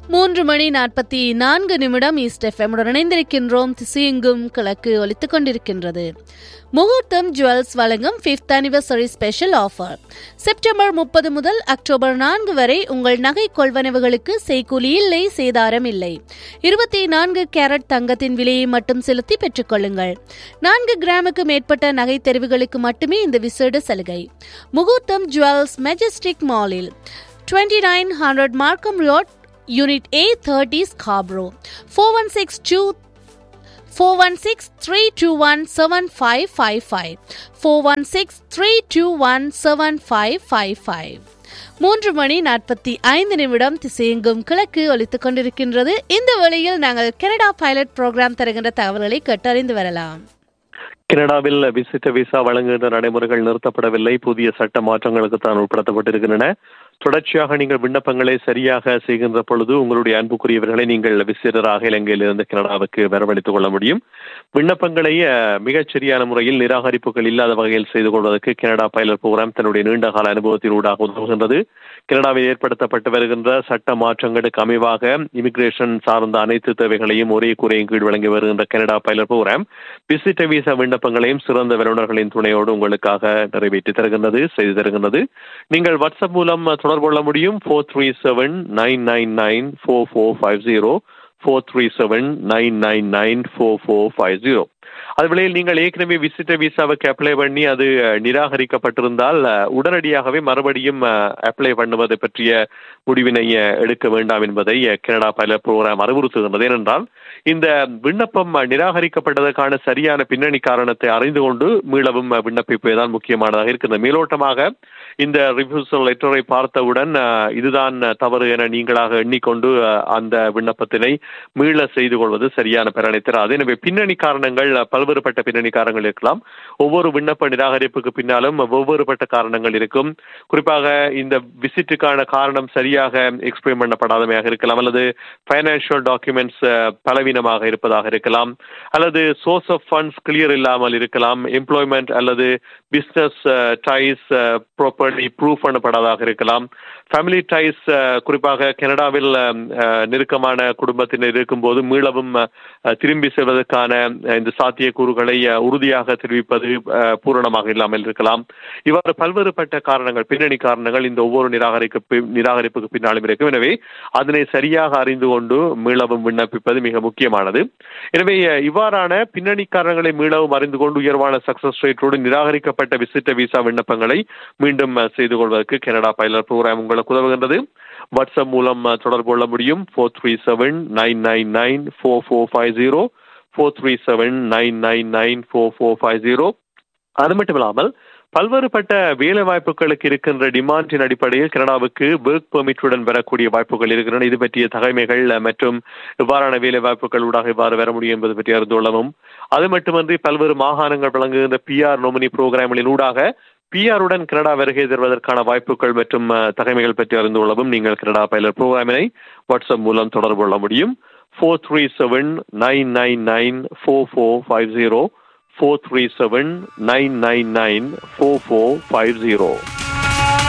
மூன்று மணி நாற்பத்தி நான்கு நிமிடம் ஈஸ்ட் எஃப்எம்முடன் இணைந்திருக்கின்றோம் திசையெங்கும் கிழக்கு ஒலித்துக் கொண்டிருக்கின்றது முகூர்த்தம் ஜுவல்ஸ் வழங்கும் fifth anniversary special offer September முப்பது முதல் அக்டோபர் நான்கு வரை உங்கள் நகை கொள்வனவுகளுக்கு செய்கூலி இல்லை சேதாரம் இல்லை இருபத்தி நான்கு கேரட் தங்கத்தின் விலையை மட்டும் செலுத்தி பெற்றுக்கொள்ளுங்கள் நான்கு கிராமுக்கு மேற்பட்ட நகை தெரிவுகளுக்கு மட்டுமே இந்த விசேட சலுகை முகூர்த்தம் ஜுவல்ஸ் மெஜஸ்டிக் மாலில் 2900 Markham Road, Unit A30 Scarborough. 416 416-321-7555 416-321-7555 மூன்று மணி நாற்பத்தி ஐந்து நிமிடம் திசையெங்கும் கிழக்கு ஒலித்துக் கொண்டிருக்கின்றது இந்த வழியில் நாங்கள் கனடா பைலட் புரோகிராம் தருகின்ற தகவல்களை கேட்டறிந்து வரலாம் கனடாவில் விசிட்ட விசா வழங்குகின்ற நடைமுறைகள் நிறுத்தப்படவில்லை புதிய சட்ட மாற்றங்களுக்கு தான் உட்படுத்தப்பட்டிருக்கின்றன தொடர்ச்சியாக நீங்கள் விண்ணப்பங்களை சரியாக செய்கின்ற பொழுது உங்களுடைய அன்புக்குரியவர்களை நீங்கள் விசிட்டராக இலங்கையிலிருந்து கனடாவுக்கு வரவழைத்துக் கொள்ள முடியும் விண்ணப்பங்களை மிகச் சரியான முறையில் நிராகரிப்புகள் இல்லாத வகையில் செய்து கொள்வதற்கு கனடா பைலட் புரோகிராம் தன்னுடைய நீண்டகால அனுபவத்தின் ஊடாக உதவுகின்றது கனடாவில் ஏற்படுத்தப்பட்டு வருகின்ற சட்ட மாற்றங்களுக்கு அமைவாக இமிகிரேஷன் சார்ந்த அனைத்து தேவைகளையும் ஒரே குறையின் கீழ் வழங்கி வருகின்ற கனடா பைலட் புரோகிராம் விசிட்ட விசா விண்ணப்பங்களையும் சிறந்த வல்லுநர்களின் துணையோடு உங்களுக்காக நிறைவேற்றி தருகின்றது செய்து தருகின்றது நீங்கள் வாட்ஸ்அப் மூலம் தொடர்பு கொள்ள முடியும் four three seven nine nine nine four four five zero four three seven nine nine nine four four five zero அது வேளையில் நீங்கள் ஏற்கனவே விசிட்டர் விசாவுக்கு அப்ளை பண்ணி அது நிராகரிக்கப்பட்டிருந்தால் உடனடியாகவே மறுபடியும் அப்ளை பண்ணுவது பற்றிய முடிவினை எடுக்க வேண்டாம் என்பதை கனடா பைலட் புரோகிராம் அறிவுறுத்துகின்றது ஏனென்றால் இந்த விண்ணப்பம் நிராகரிக்கப்பட்டதற்கான சரியான பின்னணி காரணத்தை அறிந்து கொண்டு மீளவும் விண்ணப்பிப்பதுதான் முக்கியமானதாக இருக்கிறது மேலோட்டமாக இந்த ரிஃப்யூசல் லெட்டரை பார்த்தவுடன் இதுதான் தவறு என நீங்களாக எண்ணிக்கொண்டு அந்த விண்ணப்பத்தினை மீள செய்து கொள்வது சரியான பலனை தராது எனவே பின்னணி காரணங்கள் பல்வேறுபட்ட பின்னணி காரணங்கள் இருக்கலாம் ஒவ்வொரு விண்ணப்ப நிராகரிப்புக்கு பின்னாலும் ஒவ்வொருபட்ட காரணங்கள் இருக்கும் குறிப்பாக இந்த விசிட்டுக்கான காரணம் சரியாக எக்ஸ்பிளைன் பண்ணப்படாதமையாக இருக்கலாம் அல்லது பைனான்சியல் டாக்குமெண்ட்ஸ் பலவீனமாக இருப்பதாக இருக்கலாம் அல்லது சோர்ஸ் ஆஃப் ஃபண்ட்ஸ் கிளியர் இல்லாமல் இருக்கலாம் எம்ப்ளாய்மெண்ட் அல்லது பிஸ்னஸ் டைஸ் ப்ராப்பர்லி ப்ரூவ் பண்ணப்படாதாக இருக்கலாம் ஃபேமிலி டைஸ் குறிப்பாக கனடாவில் நெருக்கமான குடும்பத்தினர் இருக்கும்போது மீளவும் திரும்பி செல்வதற்கான இந்த சாத்தியக்கூறுகளை உறுதியாக தெரிவிப்பது பூரணமாக இல்லாமல் இருக்கலாம் இவ்வாறு பல்வேறுபட்ட காரணங்கள் பின்னணி காரணங்கள் இந்த ஒவ்வொரு நிராகரிப்பு நிராகரிப்புக்கு பின்னாலும் இருக்கும் எனவே அதனை சரியாக அறிந்து கொண்டு மீளவும் விண்ணப்பிப்பது மிக முக்கியமானது எனவே இவ்வாறான பின்னணி காரணங்களை மீளவும் அறிந்து கொண்டு உயர்வான சக்சஸ் ரேட்டோடு நிராகரிக்கப்பட்ட விசிட்ட விசா விண்ணப்பங்களை மீண்டும் செய்து கொள்வதற்கு கனடா பைலட் ப்ரோக்ராம் உங்களுக்கு உதவுகின்றது வாட்ஸ்அப் மூலம் தொடர்பு கொள்ள முடியும் four three seven nine nine nine four four five zero four three seven nine nine nine four four five zero அது மட்டும் இல்லாமல் பல்வேறுபட்ட வேலை வாய்ப்புகளுக்கு இருக்கின்ற டிமாண்டின் அடிப்படையில் கனடாவுக்கு ஒர்க் பெர்மிட்டுடன் வரக்கூடிய வாய்ப்புகள் இருக்கின்றன இது பற்றிய தகமைகள் மற்றும் இவ்வாறான வேலை வாய்ப்புகள் ஊடாக இவ்வாறு வர முடியும் என்பது பற்றி அறிந்து கொள்ளவும் அது மட்டுமன்றி பல்வேறு மாகாணங்கள் வழங்குகின்ற பிஆர் நோமினி புரோகிராம்களின் ஊடாக பிஆருடன் கனடா வருகை தருவதற்கான வாய்ப்புகள் மற்றும் தகமைகள் பற்றி அறிந்து கொள்ளவும் நீங்கள் கனடா பைலட் புரோகிராமினை வாட்ஸ்அப் மூலம் தொடர்பு கொள்ள முடியும் four three seven nine nine nine four four five zero four three seven nine nine nine four four five zero